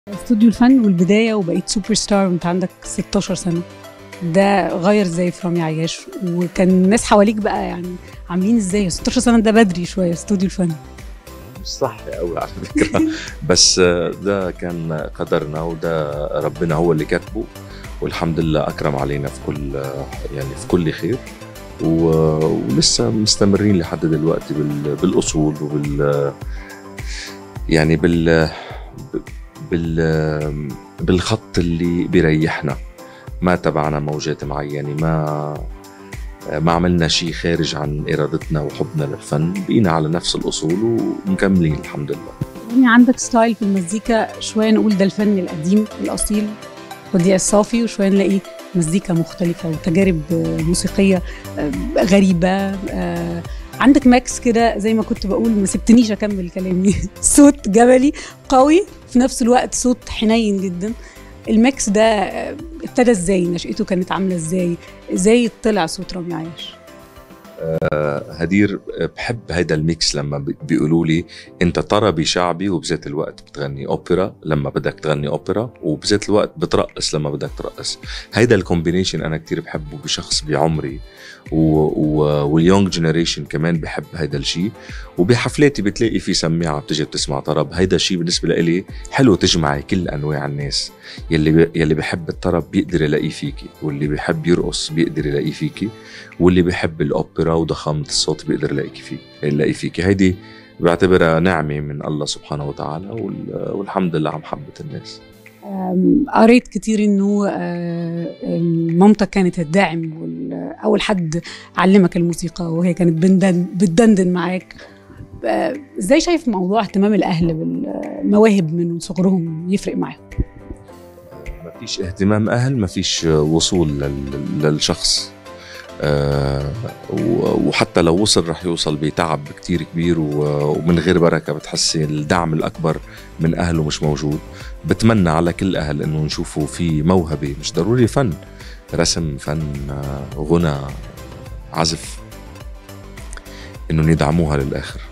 استوديو الفن والبدايه وبقيت سوبر ستار وانت عندك 16 سنه ده غير ازاي في رامي عياش وكان الناس حواليك بقى يعني عاملين ازاي 16 سنه ده بدري شويه استوديو الفن مش صح قوي على فكره بس ده كان قدرنا وده ربنا هو اللي كاتبه والحمد لله اكرم علينا في كل يعني في كل خير و- ولسه مستمرين لحد دلوقتي بال- بالاصول وبال يعني بال بال بالخط اللي بيريحنا ما تبعنا موجات معينه ما ما عملنا شيء خارج عن ارادتنا وحبنا للفن بقينا على نفس الاصول ومكملين الحمد لله رامي عندك ستايل في المزيكا شويه نقول ده الفن القديم الاصيل ودي الصافي وشويه نلاقي مزيكا مختلفه وتجارب موسيقيه غريبه عندك ماكس كده زي ما كنت بقول ما سبتنيش اكمل كلامي صوت جبلي قوي في نفس الوقت صوت حنين جدا الماكس ده ابتدى ازاي نشأته كانت عامله ازاي ازاي طلع صوت رامي عياش هدير بحب هيدا الميكس لما بيقولوا لي انت طربي شعبي وبذات الوقت بتغني اوبرا لما بدك تغني اوبرا وبذات الوقت بترقص لما بدك ترقص هيدا الكومبينيشن انا كتير بحبه بشخص بعمري واليونج جنريشن كمان بحب هيدا الشيء وبحفلاتي بتلاقي في سماعه بتجي بتسمع طرب هيدا الشيء بالنسبه لإلي حلو تجمعي كل انواع الناس يلي يلي بحب الطرب بيقدر يلاقيه فيكي واللي بيحب يرقص بيقدر يلاقيه فيكي واللي بيحب الاوبرا وضخامه الصوت بيقدر يلاقيكي فيه يلاقي فيكي هيدي بعتبرها نعمه من الله سبحانه وتعالى والحمد لله عم حبة الناس قريت كتير انه مامتك كانت الداعم اول حد علمك الموسيقى وهي كانت بتدندن معاك ازاي شايف موضوع اهتمام الاهل بالمواهب من صغرهم يفرق معاهم ما فيش اهتمام اهل ما فيش وصول للشخص أه وحتى لو وصل رح يوصل بتعب كتير كبير ومن غير بركة بتحسي الدعم الأكبر من أهله مش موجود بتمنى على كل أهل إنه نشوفوا في موهبة مش ضروري فن رسم فن غنى عزف إنه يدعموها للآخر